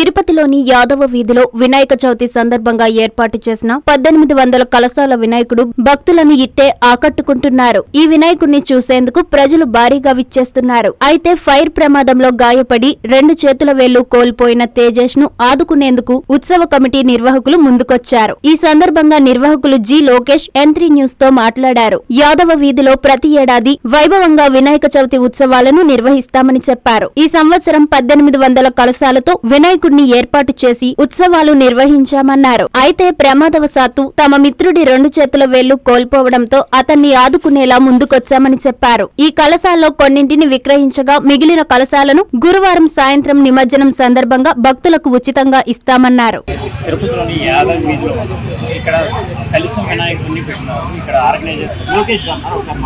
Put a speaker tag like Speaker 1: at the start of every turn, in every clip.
Speaker 1: తిరుపతిలోని యాదవ వీధిలో వినాయక చవితి సందర్భంగా ఏర్పాటు చేసిన పద్దెనిమిది వందల కలశాల వినాయకుడు భక్తులను ఇట్టే ఆకట్టుకుంటున్నారు ఈ వినాయకుడిని చూసేందుకు ప్రజలు భారీగా విచ్చేస్తున్నారు అయితే ఫైర్ ప్రమాదంలో గాయపడి రెండు చేతుల వేళ్లు కోల్పోయిన తేజేష్ ను ఆదుకునేందుకు ఉత్సవ కమిటీ నిర్వాహకులు ముందుకొచ్చారు ఈ సందర్భంగా నిర్వాహకులు జి లోకేష్ ఎంత్రీ న్యూస్ తో మాట్లాడారు యాదవ వీధిలో ప్రతి ఏడాది వైభవంగా వినాయక చవితి ఉత్సవాలను నిర్వహిస్తామని చెప్పారు ఈ సంవత్సరం పద్దెనిమిది వందల కలశాలతో వినాయకుడిని ఏర్పాటు చేసి ఉత్సవాలు నిర్వహించామన్నారు అయితే ప్రమాదవశాత్తు తమ మిత్రుడి రెండు చేతుల వేళ్లు కోల్పోవడంతో అతన్ని ఆదుకునేలా ముందుకొచ్చామని చెప్పారు ఈ కలశాల్లో కొన్నింటిని విక్రయించగా మిగిలిన కలశాలను గురువారం సాయంత్రం నిమజ్జనం సందర్భంగా భక్తులకు ఉచితంగా ఇస్తామన్నారు
Speaker 2: తిరుపతిలోని యాదవ్ వీధిలో ఇక్కడ కలిసి వినాయకుడిని పెట్టినారు ఇక్కడ ఆర్గనైజర్ లోకేష్ గారు అన్నారు. ఒకసారి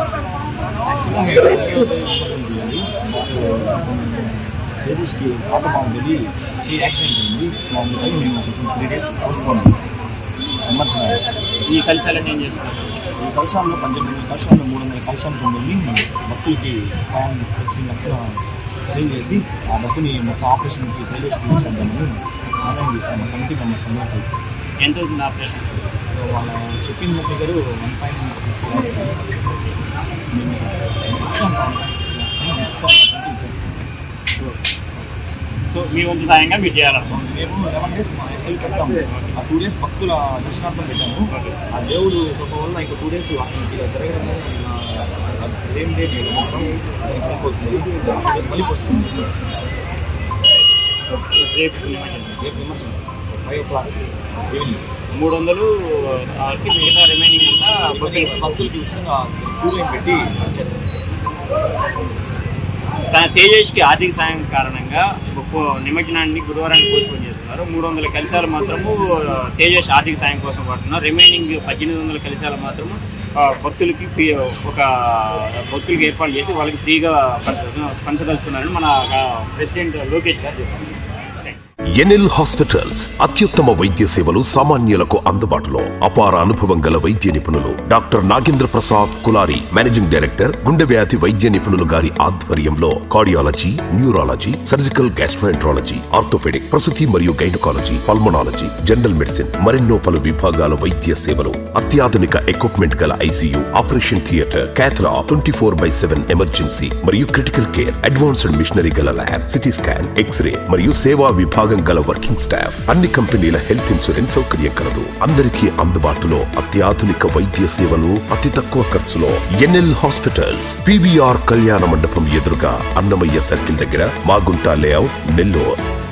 Speaker 2: మాట్లాడండి.
Speaker 3: లేడీస్కి పాట బాగుంటుంది ఈ యాక్సిడెంట్ అయింది సో అందుకని మేము త్రీ డేస్ పోస్ట్పోన్ నిమజ్జనం
Speaker 2: ఈ కలిసాలని ఏం చేస్తున్నారు
Speaker 3: ఈ కలశాల్లో పద్దెనిమిది కలశాల్లో మూడు వందల కలశాలు పొంది భక్తులకి ఫైవ్ సిక్స్టీన్ లక్షల సేవ్ చేసి ఆ డబ్బుని మొత్తం ఆపరేషన్కి ప్రైవేట్ తీసుకెళ్దామని ఆదాయం తీసుకున్నాం కమిటీ మెంబర్స్ అందరూ కలిసి
Speaker 2: ఎంత అవుతుంది ఆపరేషన్
Speaker 3: సో వాళ్ళ చెప్పిన దగ్గర వన్ పాయింట్ ఫిఫ్టీ ల్యాక్స్ మేము ఇస్తాం ఇస్తాం ఇచ్చేస్తాం
Speaker 2: సో మీ వంతు సాయంగా మీరు చేయాలనుకుంటున్నాం
Speaker 3: మేము లెవెన్ డేస్ మా యాక్చువల్లీ పెట్టాము ఆ టూ డేస్ భక్తుల దర్శనార్థం పెట్టాము ఆ దేవుడు ఒక వల్ల ఇంకా టూ డేస్ అతనికి జరగడం సేమ్ డే మొత్తం అయిపోతుంది మళ్ళీ పోస్ట్
Speaker 2: రేపు నిమజ్జనం.
Speaker 3: రేపు విమర్శన ఫైవ్ ఓ క్లాక్ ఈవినింగ్
Speaker 2: మూడు వందలు ఆ, కి మిగతా రిమైనింగ్ అంతా భక్తులు
Speaker 3: భక్తులకి ఉచితంగా క్యూ లైన్ పెట్టి చేస్తాం
Speaker 2: తన తేజస్కి ఆర్థిక సాయం కారణంగా గొప్ప నిమజ్జనాన్ని గురువారానికి పోస్ట్పోన్ చేస్తున్నారు మూడు వందల కలిశాలు మాత్రము ఆ, తేజస్ ఆర్థిక సాయం కోసం వాడుతున్నారు రిమైనింగ్ పద్దెనిమిది వందల కలిశాలు మాత్రము ఆ, భక్తులకి ఫ్రీ ఒక భక్తులకి ఏర్పాటు చేసి వాళ్ళకి ఫ్రీగా పంచ- పంచదలుచుకున్నారని మన ఆ, ప్రెసిడెంట్ లోకేష్ గారు చెప్పారు
Speaker 4: ఎన్ఎల్ హాస్పిటల్స్ అత్యుత్తమ వైద్య సేవలు సామాన్యులకు అందుబాటులో అపార అనుభవం గల వైద్య నిపుణులు doctor Nagendra Prasad Kulari managing director గుండె వ్యాధి వైద్య నిపుణులు గారి ఆధ్వర్యంలో cardiology neurology surgical gastroenterology orthopaedic ప్రసూతి మరియు గైనకాలజీ పల్మనాలజీ జనరల్ మెడిసిన్ మరెన్నో పలు విభాగాల వైద్య సేవలు అత్యాధునిక ఎక్విప్మెంట్ గల ICU operation theatre cath lab twenty four by seven emergency మరియు క్రిటికల్ కేర్ అడ్వాన్స్డ్ మిషనరీ గల ల్యాబ్ సిటీ స్కాన్ ఎక్స్రే మరియు సేవా విభాగం గల వర్కింగ్ స్టాఫ్ అన్ని కంపెనీల హెల్త్ ఇన్సూరెన్స్ సౌకర్యం కలదు అందరికీ అందుబాటులో అత్యాధునిక వైద్య సేవలు అతి తక్కువ ఖర్చులో ఎన్ఎల్ హాస్పిటల్స్ పివిఆర్ కళ్యాణ మండపం ఎదురుగా అన్నమయ్య సర్కిల్ దగ్గర మాగుంట లేఅవుట్ నెల్లూరు